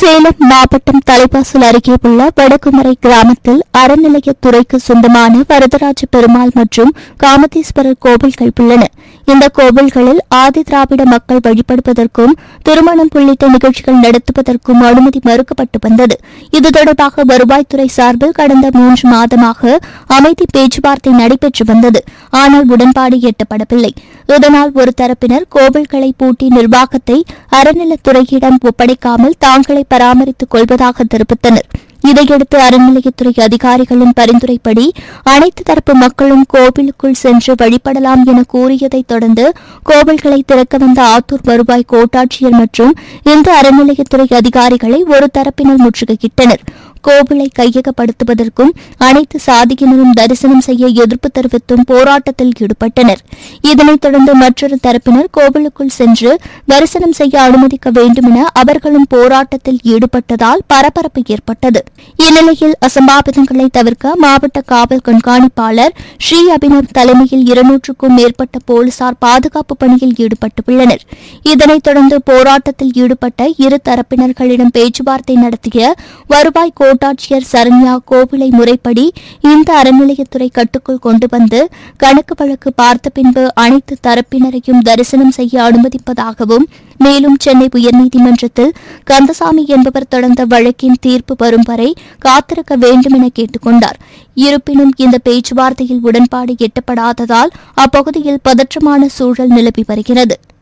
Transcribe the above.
சேலம் மாவட்டம் தலைவாசல் அருகே உள்ள வடகுமரை கிராமத்தில் அறநிலையத்துறைக்கு சொந்தமான வரதராஜ பெருமாள் மற்றும் காமதீஸ்வரர் கோவில்கள் உள்ளன இந்த கோவில்களில் ஆதி திராவிட மக்கள் வழிபடுவதற்கும் திருமணம் உள்ளிட்ட நிகழ்ச்சிகள் நடத்துவதற்கும் அனுமதி மறுக்கப்பட்டு வந்தது இது தொடர்பாக வருவாய்த்துறை சார்பில் கடந்த மூன்று மாதமாக அமைதி பேச்சுவார்த்தை நடைபெற்று வந்தது ஆனால் உடன்பாடு எட்டப்படவில்லை இதனால் ஒரு தரப்பினர் கோவில்களை பூட்டி நிர்வாகத்தை அறநிலைத்துறையிடம் ஒப்படைக்காமல் தாங்களே பராமரித்துக் கொள்வதாக தெரிவித்தனர் இதையடுத்து அறநிலையத்துறை அதிகாரிகளின் பரிந்துரைப்படி அனைத்து தரப்பு மக்களும் கோவிலுக்குள் சென்று வழிபடலாம் என கூறியதைத் தொடர்ந்து கோவில்களை திறக்க வந்த ஆத்தூர் வருவாய் கோட்டாட்சியர் மற்றும் இந்து அறநிலையத்துறை அதிகாரிகளை ஒரு தரப்பினர் முற்றுகையிட்டனர் கோவிலை கையகப்படுத்துவதற்கும் அனைத்து சாதியினரும் தரிசனம் செய்ய எதிர்ப்பு தெரிவித்தும் போராட்டத்தில் ஈடுபட்டனர் இதனைத் தொடர்ந்து மற்றொரு தரப்பினர் கோவிலுக்குள் சென்று தரிசனம் செய்ய அனுமதிக்க வேண்டும் என அவர்களும் போராட்டத்தில் ஈடுபட்டதால் பரபரப்பு ஏற்பட்டது இந்நிலையில் அசம்பாவிதங்களை தவிர்க்க மாவட்ட காவல் கண்காணிப்பாளர் ஸ்ரீ அபினவ் தலைமையில் இருநூற்றுக்கும் மேற்பட்ட போலீசார் பாதுகாப்பு பணியில் ஈடுபட்டுள்ளனர் இதனைத் தொடர்ந்து போராட்டத்தில் ஈடுபட்ட இரு தரப்பினர்களிடம் பேச்சுவார்த்தை நடத்திய வருவாய் கோட்டாட்சியர் சரண்யா கோவிலை முறைப்படி இந்த அறநிலையத்துறை கட்டுக்குள் கொண்டு வந்து கணக்கு வழக்கு பார்த்த பின்பு அனைத்து தரப்பினரையும் தரிசனம் செய்ய அனுமதிப்பதாகவும் மேலும் சென்னை உயர்நீதிமன்றத்தில் கந்தசாமி என்பவர் தொடர்ந்த வழக்கின் தீர்ப்பு வரும் வரை காத்திருக்க வேண்டும் என கேட்டுக் கொண்டார் இருப்பினும் இந்த பேச்சுவார்த்தையில் உடன்பாடு எட்டப்படாததால் அப்பகுதியில் பதற்றமான சூழல் நிலவி வருகிறது